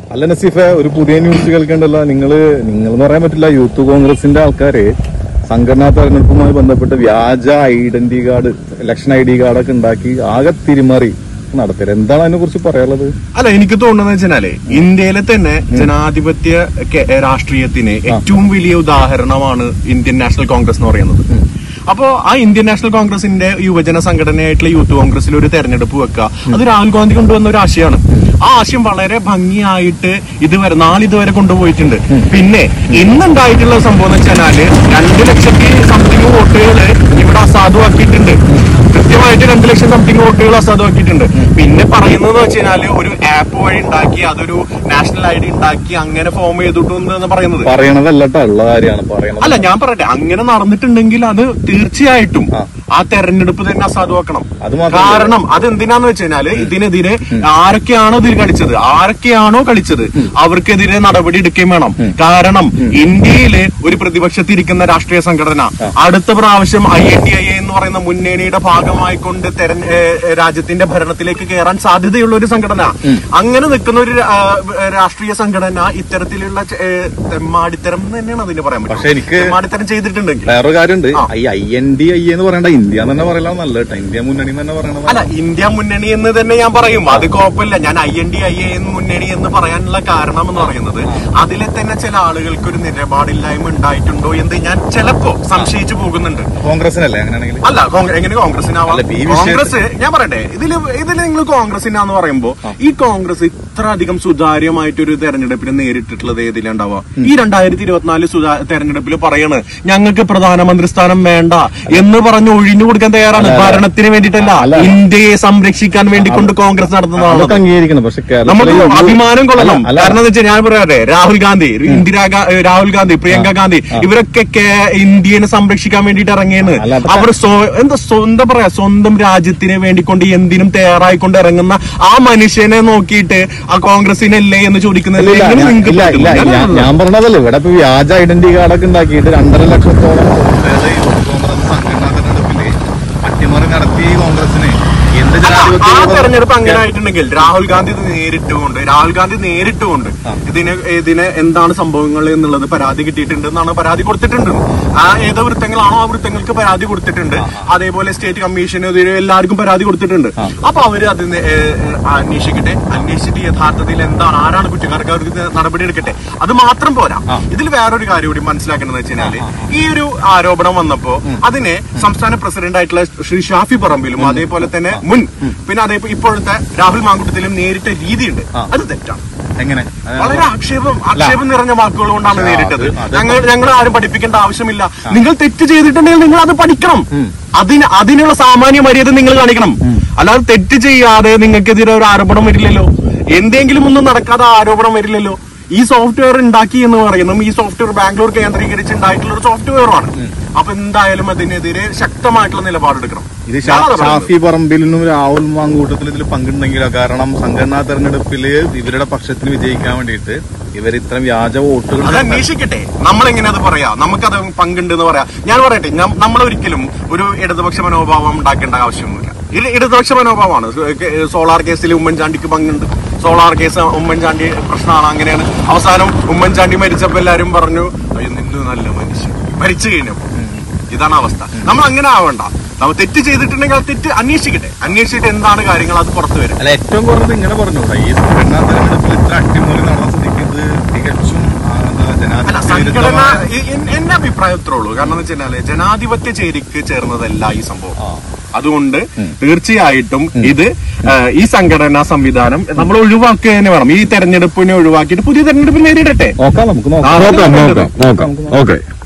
അല്ല നസീഫെ ഒരു പുതിയ ന്യൂസ് കേൾക്കണ്ടല്ലോ നിങ്ങള് നിങ്ങൾ എന്ന് പറയാൻ പറ്റില്ല യൂത്ത് കോൺഗ്രസിന്റെ ആൾക്കാര് സംഘടനാ തെരഞ്ഞെടുപ്പുമായി ബന്ധപ്പെട്ട് വ്യാജ identity card election I D കാർഡൊക്കെ ഉണ്ടാക്കി ആകെ തിരിമറി നടത്തരുത് എന്താണ് അതിനെ കുറിച്ച് പറയാനുള്ളത് അല്ല എനിക്ക് തോന്നുന്നത് വെച്ചാല് ഇന്ത്യയിലെ തന്നെ ജനാധിപത്യ കെ- രാഷ്ട്രീയത്തിന് ഏറ്റവും വലിയ ഉദാഹരണമാണ് ഇന്ത്യൻ നാഷണൽ കോൺഗ്രസ് എന്ന് പറയുന്നത് അപ്പോ ആ ഇന്ത്യൻ നാഷണൽ കോൺഗ്രസിന്റെ യുവജന സംഘടനയായിട്ടുള്ള യൂത്ത് കോൺഗ്രസിൽ ഒരു തെരഞ്ഞെടുപ്പ് വെക്കുക അത് രാഹുൽ ഗാന്ധി കൊണ്ടുവന്ന ഒരു ആശയമാണ് ആ ആശയം വളരെ ഭംഗിയായിട്ട് ഇതുവരെ നാളിതുവരെ കൊണ്ടുപോയിട്ടുണ്ട് പിന്നെ ഇന്നുണ്ടായിട്ടുള്ള സംഭവം എന്ന് വെച്ചാല് രണ്ട് ലക്ഷത്തി സംതിങ് വോട്ടുകൾ ഇവിടെ അസാധുവാക്കിയിട്ടുണ്ട് കൃത്യമായിട്ട് രണ്ട് ലക്ഷം സംതിങ് വോട്ടുകൾ അസാധുവാക്കിയിട്ടുണ്ട് പിന്നെ പറയുന്നത് വെച്ചാല് ഒരു ആപ്പ് വഴി ഉണ്ടാക്കി അതൊരു നാഷണൽ ഐ ഡി ഉണ്ടാക്കി അങ്ങനെ ഫോം ചെയ്തിട്ടുണ്ട് എന്ന് പറയുന്നത് പറയണതല്ല ട്ടോ, ഉള്ള കാര്യമാണ് പറയണത് അല്ല ഞാൻ പറയട്ടെ അങ്ങനെ നടന്നിട്ടുണ്ടെങ്കിൽ അത് തീർച്ചയായിട്ടും ആ. ആ തെരഞ്ഞെടുപ്പ് തന്നെ അസാധുവാക്കണം അത് മാത്രമല്ല. കാരണം അതെന്തിനാന്ന് വെച്ചുകഴിഞ്ഞാല് ഇതിനെതിരെ ആരൊക്കെയാണോ ഇതിൽ കളിച്ചത് ആരൊക്കെയാണോ കളിച്ചത് അവർക്കെതിരെ നടപടി എടുക്കുകയും വേണം കാരണം ഇന്ത്യയിലെ ഒരു പ്രതിപക്ഷത്തിരിക്കുന്ന രാഷ്ട്രീയ സംഘടന അടുത്ത പ്രാവശ്യം I N D I A എന്ന് പറയുന്ന മുന്നണിയുടെ ഭാഗമായിക്കൊണ്ട് തെരഞ്ഞ ഏ, ഏ, രാജ്യത്തിന്റെ ഭരണത്തിലേക്ക് കയറാൻ സാധ്യതയുള്ള ഒരു സംഘടന അങ്ങനെ നിൽക്കുന്ന ഒരു ആ, രാഷ്ട്രീയ സംഘടന ഇത്തരത്തിലുള്ള ചെ- ഏ, തെമ്മാടിത്തരം എന്ന് തന്നെയാണ് അതിന് പറയാൻ പക്ഷേ പറ്റും എനിക്ക് തെമ്മാടിത്തരം ചെയ്തിട്ടുണ്ടെങ്കിൽ വേറൊരു കാര്യമുണ്ട് ആ. ഈ ഐ എൻ ഡി ഐ എന്ന് പറയണ്ട ഇന്ത്യ എന്ന് തന്നെ പറയലാണ് നല്ലത് കേട്ടോ ഇന്ത്യ മുന്നണി എന്ന് തന്നെ പറയണത് അല്ല ഇന്ത്യ മുന്നണി എന്ന് തന്നെ ഞാൻ പറയും അത് കുഴപ്പമില്ല ഞാൻ I N D I A എന്ന് മുന്നണി എന്ന് പറയാനുള്ള കാരണം എന്ന് പറയുന്നത് അതിലെ തന്നെ ചില ആളുകൾക്ക് ഒരു നിലപാടില്ലായ്മ ഉണ്ടായിട്ടുണ്ടോ എന്ന് ഞാൻ ചിലപ്പോ സംശയിച്ചു പോകുന്നുണ്ട് കോൺഗ്രസിനല്ലേ അങ്ങനെയാണെങ്കിൽ അല്ല കോൺഗ്ര- എങ്ങനെ കോൺഗ്രസിനാവാം അല്ല, ഈ വിഷയത്തിൽ- കോൺഗ്രസ് ഞാൻ പറയട്ടെ ഇതില് ഇതില് നിങ്ങൾ കോൺഗ്രസിനാന്ന് പറയുമ്പോ ഈ കോൺഗ്രസ് ഇത്ര അധികം സുതാര്യമായിട്ടൊരു തെരഞ്ഞെടുപ്പിനെ നേരിട്ടിട്ടുള്ളത് ഏതിലുണ്ടാവുക ഈ രണ്ടായിരത്തി ഇരുപത്തിനാല് സുതാ തെരഞ്ഞെടുപ്പിൽ പറയാണ് ഞങ്ങൾക്ക് പ്രധാനമന്ത്രി സ്ഥാനം വേണ്ട എന്ന് പറഞ്ഞ് ഒഴിഞ്ഞു കൊടുക്കാൻ തയ്യാറാണ് ഭരണത്തിന് വേണ്ടിയിട്ടല്ല അല്ല. ഇന്ത്യയെ സംരക്ഷിക്കാൻ വേണ്ടി കൊണ്ട് കോൺഗ്രസ് നടത്തുന്നതാണ് അതൊക്കെ അംഗീകരിക്കണം പക്ഷെ നമുക്ക് കേരളത്തിലെ യു- അഭിമാനം കൊള്ളണം അല്ല, അല്ല, കാരണം എന്ന് വെച്ചാൽ ഞാൻ പറയാതെ രാഹുൽ ഗാന്ധി ഇന്ദിരാ ഗാ- രാഹുൽ ഗാന്ധി പ്രിയങ്ക ഗാന്ധി ഇവരൊക്കെ കേ- ഇന്ത്യനെ സംരക്ഷിക്കാൻ വേണ്ടിയിട്ട് ഇറങ്ങിയാണ് അല്ല, അതൊക്കെ- അവർ സ്വ- എന്താ സ്വന്തം പറയാ സ്വന്തം രാജ്യത്തിന് വേണ്ടിക്കൊണ്ട് എന്തിനും തയ്യാറായിക്കൊണ്ട് ഇറങ്ങുന്ന ആ മനുഷ്യനെ നോക്കിയിട്ട് ആ കോൺഗ്രസിനല്ലേ എന്ന് ചോദിക്കുന്നത് ഇല്ല, എങ്ങനെ ഞാൻ- നിങ്ങൾക്ക് ഇല്ല, പറ്റും? ഇല്ല, ഞാൻ ഞാൻ- ഞാൻ പറഞ്ഞതല്ലേ ഇവിടെ ഇപ്പൊ വ്യാജ ഐഡന്റി കാർഡൊക്കെ ഉണ്ടാക്കിയിട്ട് രണ്ടര ലക്ഷത്തോളം വോട്ടുകള് യൂത്ത് കോൺഗ്രസ് സംഘടനാ തെരഞ്ഞെടുപ്പില് അട്ടിമറി നടത്തി ഈ കോൺഗ്രസിന് എന്ത് അല്ല, ആ ജനാധിപത്യ തെരഞ്ഞെടുപ്പ് അങ്ങനെ ആയിട്ടുണ്ടെങ്കിൽ രാഹുൽ ഗാന്ധി ഇത് നേരിട്ടുകൊണ്ട് രാഹുൽ ഗാന്ധി നേരിട്ടുകൊണ്ട് ഇതിന് ഇതിന് എന്താണ് സംഭവങ്ങൾ എന്നുള്ളത് പരാതി കിട്ടിയിട്ടുണ്ട് എന്നാണ് പരാതി കൊടുത്തിട്ടുണ്ട് ആ ഏത് വൃത്തങ്ങളാണോ ആ വൃത്തങ്ങൾക്ക് പരാതി കൊടുത്തിട്ടുണ്ട് അതേപോലെ സ്റ്റേറ്റ് കമ്മീഷന് ഇതിന് എല്ലാവർക്കും പരാതി കൊടുത്തിട്ടുണ്ട് അപ്പൊ അവര് അതിന് ഏ, ഏ, അന്വേഷിക്കട്ടെ അന്വേഷിച്ചിട്ട് യഥാർത്ഥത്തിൽ എന്താണ് ആരാണ് കുറ്റക്കാർക്ക് അവർക്ക് ഇത് നടപടി എടുക്കട്ടെ അത് മാത്രം പോരാ ഇതിൽ വേറൊരു കാര്യം കൂടി മനസ്സിലാക്കേണ്ടത് വെച്ച് കഴിഞ്ഞാല് ഈ ഒരു ആരോപണം വന്നപ്പോ അതിനെ സംസ്ഥാന പ്രസിഡന്റ് ആയിട്ടുള്ള ശ്രീ ഷാഫി പറമ്പിലും അതേപോലെ തന്നെ മുൻ പിന്നെ അതേപോലെ ഇപ്പോഴത്തെ രാഹുൽ മാങ്കുട്ടത്തിലും നേരിട്ട രീതിയുണ്ട് അത് തെറ്റാണ് എങ്ങനെ വളരെ ആക്ഷേപം ആക്ഷേപം നിറഞ്ഞ വാക്കുകൾ കൊണ്ടാണ് നേരിട്ടത് അത് അത് ഞങ്ങൾ ഞങ്ങൾ ആരും പഠിപ്പിക്കേണ്ട ആവശ്യമില്ല നിങ്ങൾ തെറ്റ് ചെയ്തിട്ടുണ്ടെങ്കിൽ നിങ്ങൾ അത് പഠിക്കണം അതിന് അതിനുള്ള സാമാന്യ മര്യാദ നിങ്ങൾ കാണിക്കണം അല്ലാതെ തെറ്റ് ചെയ്യാതെ നിങ്ങൾക്കെതിരെ ഒരു ആരോപണം വരില്ലല്ലോ എന്തെങ്കിലും ഒന്നും നടക്കാതെ ആരോപണം വരില്ലല്ലോ ഈ സോഫ്റ്റ്വെയർ ഉണ്ടാക്കി എന്ന് പറയുന്നതും ഈ സോഫ്റ്റ്വെയർ ബാംഗ്ലൂർ കേന്ദ്രീകരിച്ച് ഉണ്ടായിട്ടുള്ള ഒരു സോഫ്റ്റ്വെയർ ആണ് അപ്പൊ എന്തായാലും അതിനെതിരെ ശക്തമായിട്ടുള്ള നിലപാടെടുക്കണം ഇത് ഷാ- ഞാനതാ പറയുന്നത്. ഷാഫി പറമ്പിലിനും രാഹുൽ മാങ്കൂട്ടത്തിൽ ഇതിൽ പങ്കുണ്ടെങ്കിലോ കാരണം സംഘടനാ തെരഞ്ഞെടുപ്പില് ഇവരുടെ പക്ഷത്തിന് വിജയിക്കാൻ വേണ്ടിയിട്ട് ഇവർ ഇത്തരം വ്യാജ വോട്ടുകൾ അത് അന്വേഷിക്കട്ടെ നമ്മൾ എങ്ങനെ അത് പറയാ നമുക്കത് പങ്കുണ്ട് എന്ന് പറയാം ഞാൻ പറയട്ടെ നമ്മൾ ഒരിക്കലും ഒരു ഇടതുപക്ഷ മനോഭാവം ഉണ്ടാക്കേണ്ട ആവശ്യമൊന്നുമില്ല ഇത് ഇടതുപക്ഷ മനോഭാവമാണ് സോളാർ കേസിൽ ഉമ്മൻചാണ്ടിക്ക് പങ്കുണ്ട് സോളാർ കേസ് ഉമ്മൻചാണ്ടി പ്രശ്നമാണ് അങ്ങനെയാണ് അവസാനം ഉമ്മൻചാണ്ടി മരിച്ചപ്പോ എല്ലാരും പറഞ്ഞു അയ്യോ നിന്ന് നല്ല മനുഷ്യൻ മരിച്ചു കഴിഞ്ഞപ്പോ ഇതാണ് അവസ്ഥ നമ്മൾ അങ്ങനെ ആവണ്ട നമ്മൾ തെറ്റ് ചെയ്തിട്ടുണ്ടെങ്കിൽ ആ തെറ്റ് അന്വേഷിക്കട്ടെ അന്വേഷിച്ചിട്ട് എന്താണ് കാര്യങ്ങൾ അത് പുറത്തു വരും അല്ല ഏറ്റവും കുറഞ്ഞത് ഇങ്ങനെ പറഞ്ഞൂടാ ഈ സംഘടനാ തെരഞ്ഞെടുപ്പിൽ ഇത്ര അട്ടിമറി നടന്ന സ്ഥിതിക്ക് ഇത് തികച്ചും ആ, എന്താ, അല്ല ജനാധിപത്യ സംഘടന വിരുദ്ധമായ- എ- എൻ- എന്റെ അഭിപ്രായം ഇത്രേ ഉള്ളൂ കാരണം എന്ന് വെച്ചാല് ജനാധിപത്യ ചേരിക്ക് ചേർന്നതല്ല ഈ സംഭവം അതുകൊണ്ട് തീർച്ചയായിട്ടും ഇത് ആ, ഈ സംഘടനാ സംവിധാനം നമ്മൾ ഒഴിവാക്കുക തന്നെ വേണം ഈ തെരഞ്ഞെടുപ്പിനെ ഒഴിവാക്കിയിട്ട് പുതിയ തെരഞ്ഞെടുപ്പ് നേരിടട്ടെ നോക്കാം നമുക്ക് നോക്കാം ആ, നോക്കാം അതാണ് നോക്കാം നോക്കാം ഓക്കെ